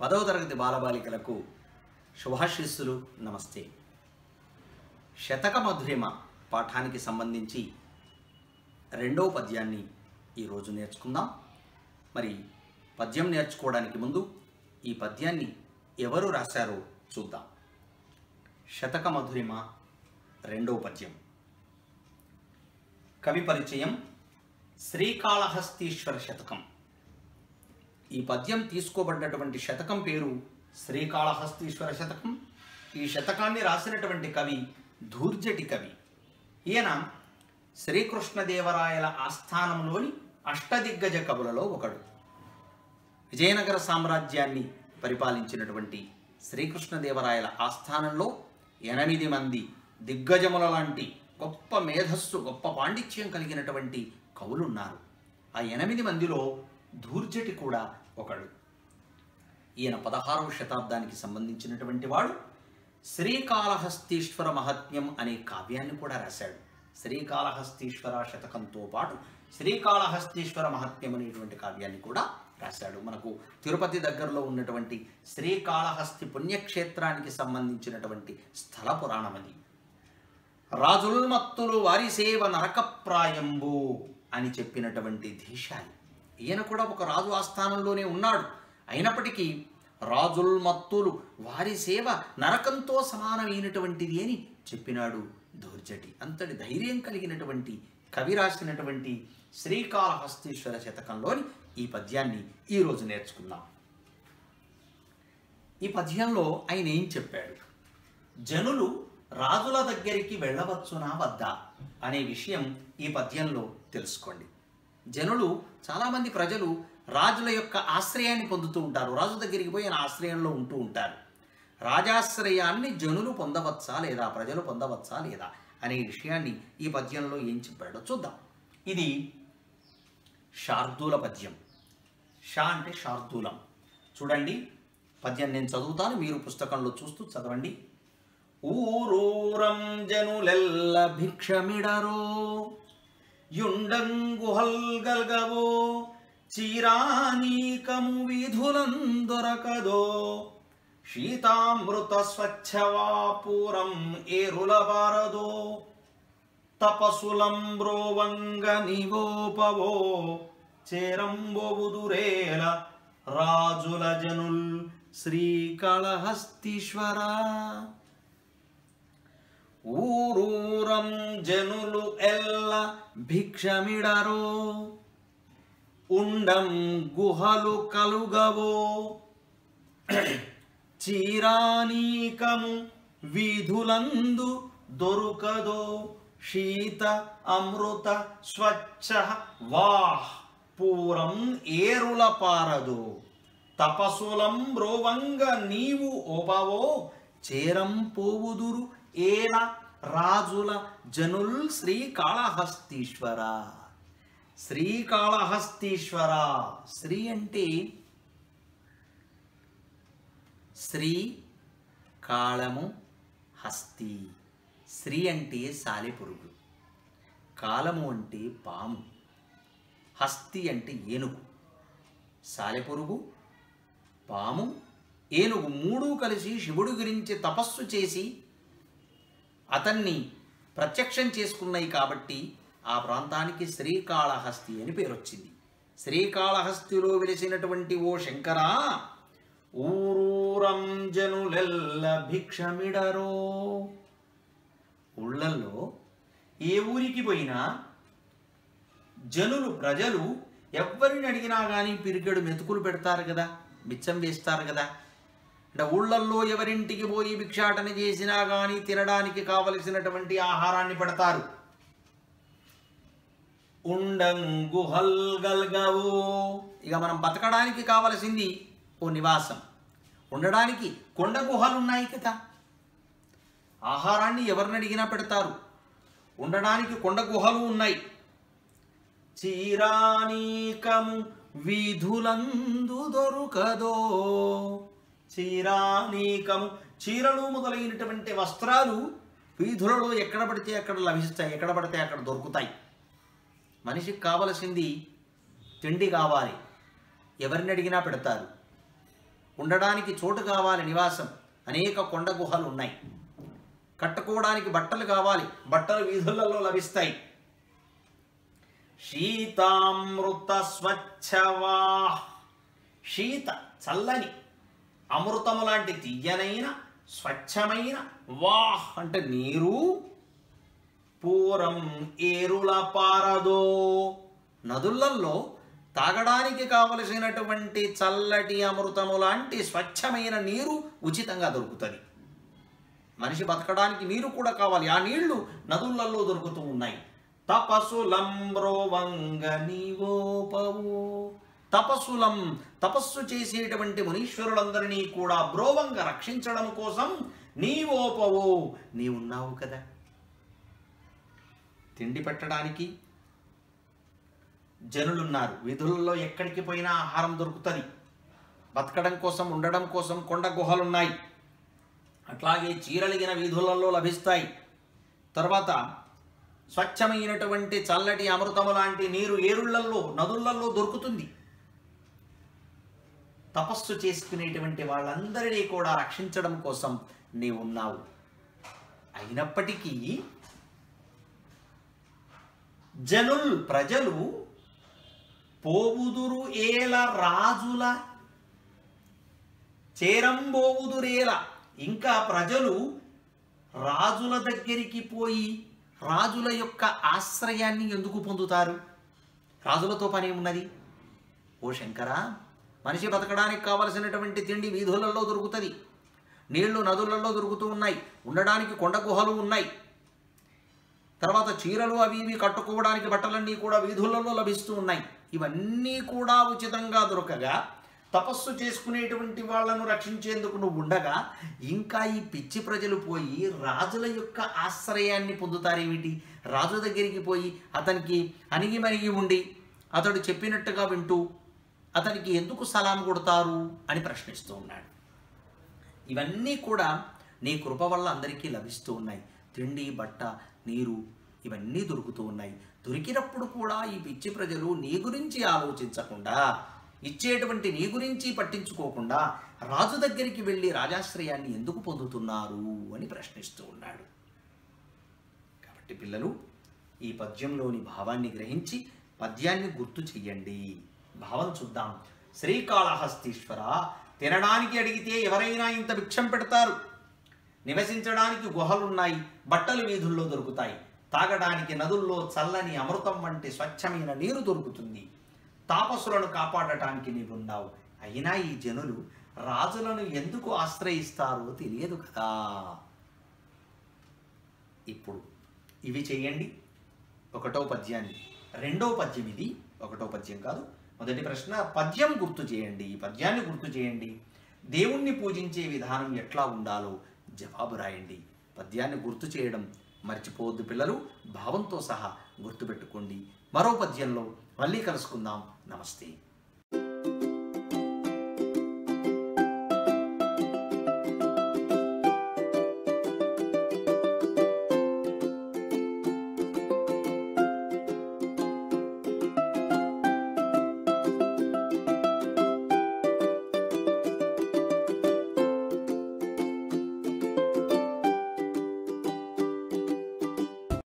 పదవ తరగతి బాలబాలికలకు శుభాశిస్సులు నమస్తే శతక మధురిమ పాఠానికి సంబంధించి రెండవ పద్యాన్ని ఈరోజు నేర్చుకుందాం మరి పద్యం నేర్చుకోవడానికి ముందు ఈ పద్యాన్ని ఎవరు రాశారో చూద్దాం శతక మధురిమ రెండవ పద్యం కవి పరిచయం శ్రీకాళహస్తీశ్వర శతకం ఈ పద్యం తీసుకోబడ్డటువంటి శతకం పేరు శ్రీకాళహస్తీశ్వర శతకం ఈ శతకాన్ని రాసినటువంటి కవి ధూర్జటి కవి ఈయన శ్రీకృష్ణదేవరాయల ఆస్థానంలోని అష్టదిగ్గజ కవులలో ఒకడు విజయనగర సామ్రాజ్యాన్ని పరిపాలించినటువంటి శ్రీకృష్ణదేవరాయల ఆస్థానంలో ఎనిమిది మంది దిగ్గజముల లాంటి గొప్ప మేధస్సు గొప్ప పాండిత్యం కలిగినటువంటి కవులున్నారు ఆ ఎనిమిది మందిలో ధూర్జటి కూడా ఒకడు ఈయన పదహారవ శతాబ్దానికి సంబంధించినటువంటి వాడు శ్రీకాళహస్తీశ్వర మహాత్మ్యం అనే కావ్యాన్ని కూడా రాశాడు శ్రీకాళహస్తీశ్వర శతకంతో పాటు శ్రీకాళహస్తీశ్వర మహాత్మ్యం అనేటువంటి కావ్యాన్ని కూడా రాశాడు మనకు తిరుపతి దగ్గరలో ఉన్నటువంటి శ్రీకాళహస్తి పుణ్యక్షేత్రానికి సంబంధించినటువంటి స్థల పురాణం అది రాజుల్మత్తులు వారి సేవ నరకప్రాయంబు అని చెప్పినటువంటి ధీశాలి ఈయన కూడా ఒక రాజు ఆస్థానంలోనే ఉన్నాడు అయినప్పటికీ రాజుల్మత్తులు వారి సేవ నరకంతో సమానమైనటువంటిది అని చెప్పినాడు ధూర్జటి అంతటి ధైర్యం కలిగినటువంటి కవి రాసినటువంటి శ్రీకాళహస్తీశ్వర శతకంలోని ఈ పద్యాన్ని ఈరోజు నేర్చుకుందాం ఈ పద్యంలో ఆయన ఏం చెప్పాడు జనులు రాజుల దగ్గరికి వెళ్ళవచ్చునా వద్దా అనే విషయం ఈ పద్యంలో తెలుసుకోండి జనులు చాలామంది ప్రజలు రాజుల యొక్క ఆశ్రయాన్ని పొందుతూ ఉంటారు రాజు దగ్గరికి పోయి ఆయన ఆశ్రయంలో ఉంటూ ఉంటారు రాజాశ్రయాన్ని జనులు పొందవచ్చా లేదా ప్రజలు పొందవచ్చా లేదా అనే విషయాన్ని ఈ పద్యంలో ఏం చెప్పాడో చూద్దాం ఇది శార్దూల పద్యం షా అంటే శార్దూలం చూడండి పద్యం నేను చదువుతాను మీరు పుస్తకంలో చూస్తూ చదవండి ఊరూరం జనులెల్ల భిక్షమిడరో యుండంగుహల్గల్గవో చీరానీకము విధులందొరకదో శీతామృత స్వచ్ఛవాపూరం ఏరుల బారదో తపసులంబ్రోవంగ నివోపవో చేరంబోవుదురేల రాజుల జనుల్ శ్రీకాళహస్తీశ్వర ఊరూరం జనులు ఎల్ల భిక్షమిడరో ఉండం గుహలు కలుగవో చీరానీకము వీధులందు దొరుకదో శీత అమృత స్వచ్ఛ వాహ్ పూరం ఏరుల పారదు తపసులం బ్రోవంగ నీవు ఓపవో చేరం పోవుదురు ఏల రాజుల జనుల్ శ్రీకాళహస్తీశ్వర శ్రీకాళహస్తీశ్వర శ్రీ అంటే శ్రీ కాళము హస్తి శ్రీ అంటే సాలెపురుగు కాలము అంటే పాము హస్తి అంటే ఏనుగు సాలెపురుగు పాము ఏనుగు మూడు కలిసి శివుడు గురించి తపస్సు చేసి అతన్ని ప్రత్యక్షం చేసుకున్నాయి కాబట్టి ఆ ప్రాంతానికి శ్రీకాళహస్తి అని పేరు వచ్చింది శ్రీకాళహస్తిలో వెలిసినటువంటి ఓ శంకరా ఊరూరం జనులెల్ల భిక్షమిడరో ఊళ్ళల్లో ఏ ఊరికి పోయినా జనులు ప్రజలు ఎవరిని అడిగినా కానీ పిరికెడు మెతుకులు పెడతారు కదా బిచ్చం వేస్తారు కదా అంటే ఊళ్ళల్లో ఎవరింటికి పోయి భిక్షాటన చేసినా కానీ తినడానికి కావలసినటువంటి ఆహారాన్ని పెడతారు ఉండంగు హల్గల్గవు ఇక మనం బతకడానికి కావలసింది ఓ నివాసం ఉండడానికి కొండ గుహలు ఉన్నాయి కదా ఆహారాన్ని ఎవరిని అడిగినా పెడతారు ఉండడానికి కొండ గుహలు ఉన్నాయి చీరానీకము వీధులందు దొరుకదో చీరానీకము చీరలు మొదలైనటువంటి వస్త్రాలు వీధులలో ఎక్కడ పడితే అక్కడ లభిస్తాయి ఎక్కడ పడితే అక్కడ దొరుకుతాయి మనిషికి కావలసింది తిండి కావాలి ఎవరిని అడిగినా పెడతారు ఉండడానికి చోటు కావాలి నివాసం అనేక కొండ గుహలు ఉన్నాయి కట్టుకోవడానికి బట్టలు కావాలి బట్టలు వీధులలో లభిస్తాయి శీతామృత స్వచ్ఛవా శీత చల్లని అమృతము లాంటి తీయనైన స్వచ్ఛమైన వాహ్ అంటే నీరు పూరం ఏరుల పారదో నదులలో తాగడానికి కావలసినటువంటి చల్లటి అమృతము లాంటి స్వచ్ఛమైన నీరు ఉచితంగా దొరుకుతుంది మనిషి బతకడానికి నీరు కూడా కావాలి ఆ నీళ్లు నదులలో దొరుకుతూ ఉన్నాయి తపస్సులంబ్రోవంగ నీవోపవు తపస్సులం తపస్సు చేసేటువంటి మునీశ్వరులందరినీ కూడా బ్రోవంగా రక్షించడం కోసం నీవోపవు నీవున్నావు కదా తిండి పెట్టడానికి జనులున్నారు వీధులలో ఎక్కడికి పోయినా ఆహారం దొరుకుతుంది బతకడం కోసం ఉండడం కోసం కొండ గుహలున్నాయి అట్లాగే చీరలిగిన వీధులలో లభిస్తాయి తర్వాత స్వచ్ఛమైనటువంటి చల్లటి అమృతము లాంటి నీరు ఏరుళ్లలో నదులలో దొరుకుతుంది తపస్సు చేసుకునేటువంటి వాళ్ళందరినీ కూడా రక్షించడం కోసం నీవు ఉన్నావు అయినప్పటికీ జనుల్ ప్రజలు పోవుదురు ఏల రాజుల చేరంబోవుదురేల ఇంకా ప్రజలు రాజుల దగ్గరికి పోయి రాజుల యొక్క ఆశ్రయాన్ని ఎందుకు పొందుతారు రాజులతో పని ఉన్నది ఓ శంకరా మనిషి బతకడానికి కావలసినటువంటి తిండి వీధులలో దొరుకుతుంది నీళ్లు నదులలో దొరుకుతూ ఉన్నాయి ఉండడానికి కొండ గుహలు ఉన్నాయి తర్వాత చీరలు అవి ఇవి కట్టుకోవడానికి బట్టలన్నీ కూడా వీధులలో లభిస్తూ ఉన్నాయి ఇవన్నీ కూడా ఉచితంగా దొరకగా తపస్సు చేసుకునేటువంటి వాళ్ళను రక్షించేందుకు నువ్వు ఉండగా ఇంకా ఈ పిచ్చి ప్రజలు పోయి రాజుల యొక్క ఆశ్రయాన్ని పొందుతారేమిటి రాజు దగ్గరికి పోయి అతనికి అణిగి మణిగి ఉండి అతడు చెప్పినట్టుగా వింటూ అతనికి ఎందుకు సలాం కొడతారు అని ప్రశ్నిస్తూ ఉన్నాడు ఇవన్నీ కూడా నీ కృప వల్ల అందరికీ లభిస్తూ ఉన్నాయి తిండి బట్ట నీరు ఇవన్నీ దొరుకుతూ ఉన్నాయి దొరికినప్పుడు కూడా ఈ పిచ్చి ప్రజలు నీ గురించి ఆలోచించకుండా ఇచ్చేటువంటి నీ గురించి పట్టించుకోకుండా రాజు దగ్గరికి వెళ్ళి రాజాశ్రయాన్ని ఎందుకు పొందుతున్నారు అని ప్రశ్నిస్తూ ఉన్నాడు కాబట్టి పిల్లలు ఈ పద్యంలోని భావాన్ని గ్రహించి పద్యాన్ని గుర్తు చెయ్యండి భావం చూద్దాం శ్రీకాళహస్తీశ్వర తినడానికి అడిగితే ఎవరైనా ఇంత భిక్షం పెడతారు నివసించడానికి గుహలున్నాయి బట్టలు వీధుల్లో దొరుకుతాయి తాగడానికి నదుల్లో చల్లని అమృతం వంటి స్వచ్ఛమైన నీరు దొరుకుతుంది తాపసులను కాపాడటానికి నీవున్నావు అయినా ఈ జనులు రాజులను ఎందుకు ఆశ్రయిస్తారో తెలియదు కదా ఇప్పుడు ఇవి చేయండి ఒకటో పద్యాన్ని రెండో పద్యం ఇది ఒకటో పద్యం కాదు మొదటి ప్రశ్న పద్యం గుర్తు చేయండి ఈ పద్యాన్ని గుర్తు చేయండి దేవుణ్ణి పూజించే విధానం ఎట్లా ఉండాలో జవాబు రాయండి పద్యాన్ని గుర్తు చేయడం మర్చిపోవద్దు పిల్లలు భావంతో సహా గుర్తుపెట్టుకోండి మరో పద్యంలో మళ్ళీ కలుసుకుందాం నమస్తే